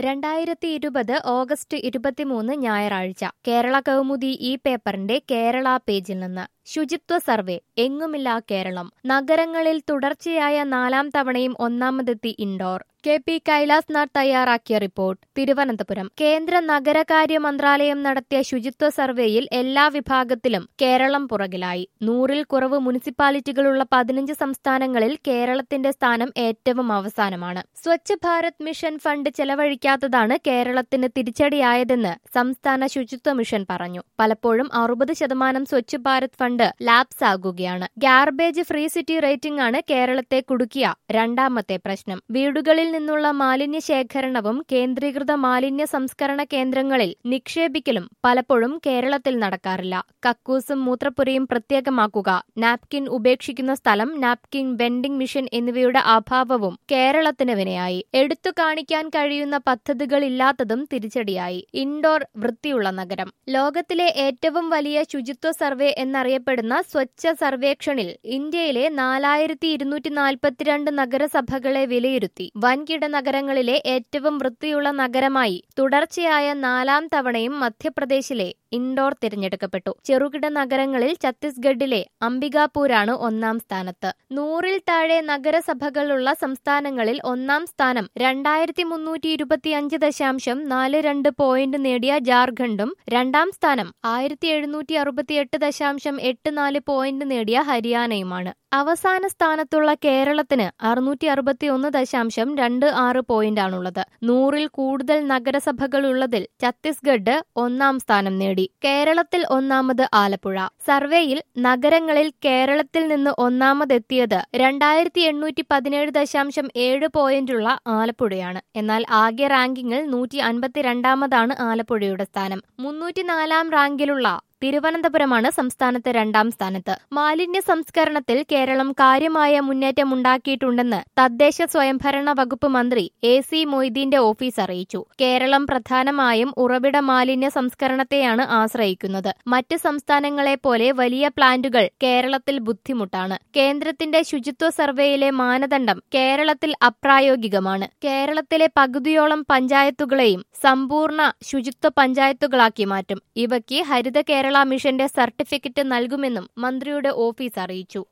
രണ്ടായിരത്തി ഇരുപത് ഓഗസ്റ്റ് ഇരുപത്തിമൂന്ന് ഞായറാഴ്ച കേരള കൗമുദി ഈ പേപ്പറിന്റെ കേരള പേജിൽ നിന്ന് ശുചിത്വ സർവേ എങ്ങുമില്ല കേരളം നഗരങ്ങളിൽ തുടർച്ചയായ നാലാം തവണയും ഒന്നാമതെത്തി ഇൻഡോർ കെ പി കൈലാസ്നാഥ് തയ്യാറാക്കിയ റിപ്പോർട്ട് തിരുവനന്തപുരം കേന്ദ്ര നഗരകാര്യ മന്ത്രാലയം നടത്തിയ ശുചിത്വ സർവേയിൽ എല്ലാ വിഭാഗത്തിലും കേരളം പുറകിലായി നൂറിൽ കുറവ് മുനിസിപ്പാലിറ്റികളുള്ള പതിനഞ്ച് സംസ്ഥാനങ്ങളിൽ കേരളത്തിന്റെ സ്ഥാനം ഏറ്റവും അവസാനമാണ് സ്വച്ഛ് ഭാരത് മിഷൻ ഫണ്ട് ചെലവഴിക്കാത്തതാണ് കേരളത്തിന് തിരിച്ചടിയായതെന്ന് സംസ്ഥാന ശുചിത്വ മിഷൻ പറഞ്ഞു പലപ്പോഴും അറുപത് ശതമാനം സ്വച്ഛ് ഭാരത് ഫണ്ട് ലാപ്സ് ആകുകയാണ് ഗാർബേജ് ഫ്രീ സിറ്റി റേറ്റിംഗ് ആണ് കേരളത്തെ കുടുക്കിയ രണ്ടാമത്തെ പ്രശ്നം വീടുകളിൽ നിന്നുള്ള മാലിന്യ ശേഖരണവും കേന്ദ്രീകൃത മാലിന്യ സംസ്കരണ കേന്ദ്രങ്ങളിൽ നിക്ഷേപിക്കലും പലപ്പോഴും കേരളത്തിൽ നടക്കാറില്ല കക്കൂസും മൂത്രപ്പുരയും പ്രത്യേകമാക്കുക നാപ്കിൻ ഉപേക്ഷിക്കുന്ന സ്ഥലം നാപ്കിൻ വെൻഡിംഗ് മിഷൻ എന്നിവയുടെ അഭാവവും കേരളത്തിന് വിനയായി എടുത്തു കാണിക്കാൻ കഴിയുന്ന പദ്ധതികളില്ലാത്തതും തിരിച്ചടിയായി ഇൻഡോർ വൃത്തിയുള്ള നഗരം ലോകത്തിലെ ഏറ്റവും വലിയ ശുചിത്വ സർവേ എന്നറിയപ്പെടുന്ന സ്വച്ഛ സർവേക്ഷണിൽ ഇന്ത്യയിലെ നാലായിരത്തി ഇരുന്നൂറ്റി നാൽപ്പത്തിരണ്ട് നഗരസഭകളെ വിലയിരുത്തി വൻകിട നഗരങ്ങളിലെ ഏറ്റവും വൃത്തിയുള്ള നഗരമായി തുടർച്ചയായ നാലാം തവണയും മധ്യപ്രദേശിലെ ഇൻഡോർ തിരഞ്ഞെടുക്കപ്പെട്ടു ചെറുകിട നഗരങ്ങളിൽ ഛത്തീസ്ഗഡിലെ അംബികാപൂരാണ് ഒന്നാം സ്ഥാനത്ത് നൂറിൽ താഴെ നഗരസഭകളുള്ള സംസ്ഥാനങ്ങളിൽ ഒന്നാം സ്ഥാനം രണ്ടായിരത്തി മുന്നൂറ്റി ഇരുപത്തിയഞ്ച് ദശാംശം നാല് രണ്ട് പോയിന്റ് നേടിയ ജാർഖണ്ഡും രണ്ടാം സ്ഥാനം ആയിരത്തി എഴുന്നൂറ്റി അറുപത്തിയെട്ട് ദശാംശം എട്ട് നാല് പോയിന്റ് നേടിയ ഹരിയാനയുമാണ് അവസാന സ്ഥാനത്തുള്ള കേരളത്തിന് അറുന്നൂറ്റി അറുപത്തി ഒന്ന് ദശാംശം രണ്ട് ആറ് പോയിന്റാണുള്ളത് നൂറിൽ കൂടുതൽ നഗരസഭകളുള്ളതിൽ ഛത്തീസ്ഗഡ് ഒന്നാം സ്ഥാനം നേടി കേരളത്തിൽ ഒന്നാമത് ആലപ്പുഴ സർവേയിൽ നഗരങ്ങളിൽ കേരളത്തിൽ നിന്ന് ഒന്നാമതെത്തിയത് രണ്ടായിരത്തി എണ്ണൂറ്റി പതിനേഴ് ദശാംശം ഏഴ് പോയിന്റുള്ള ആലപ്പുഴയാണ് എന്നാൽ ആകെ റാങ്കിങ്ങിൽ നൂറ്റി അൻപത്തിരണ്ടാമതാണ് ആലപ്പുഴയുടെ സ്ഥാനം മുന്നൂറ്റിനാലാം റാങ്കിലുള്ള തിരുവനന്തപുരമാണ് സംസ്ഥാനത്ത് രണ്ടാം സ്ഥാനത്ത് മാലിന്യ സംസ്കരണത്തിൽ കേരളം കാര്യമായ മുന്നേറ്റമുണ്ടാക്കിയിട്ടുണ്ടെന്ന് തദ്ദേശ സ്വയംഭരണ വകുപ്പ് മന്ത്രി എ സി മൊയ്തീന്റെ ഓഫീസ് അറിയിച്ചു കേരളം പ്രധാനമായും ഉറവിട മാലിന്യ സംസ്കരണത്തെയാണ് ആശ്രയിക്കുന്നത് മറ്റ് സംസ്ഥാനങ്ങളെ പോലെ വലിയ പ്ലാന്റുകൾ കേരളത്തിൽ ബുദ്ധിമുട്ടാണ് കേന്ദ്രത്തിന്റെ ശുചിത്വ സർവേയിലെ മാനദണ്ഡം കേരളത്തിൽ അപ്രായോഗികമാണ് കേരളത്തിലെ പകുതിയോളം പഞ്ചായത്തുകളെയും സമ്പൂർണ്ണ ശുചിത്വ പഞ്ചായത്തുകളാക്കി മാറ്റും ഇവയ്ക്ക് ഹരിത കേരള മിഷന്റെ സർട്ടിഫിക്കറ്റ് നൽകുമെന്നും മന്ത്രിയുടെ ഓഫീസ് അറിയിച്ചു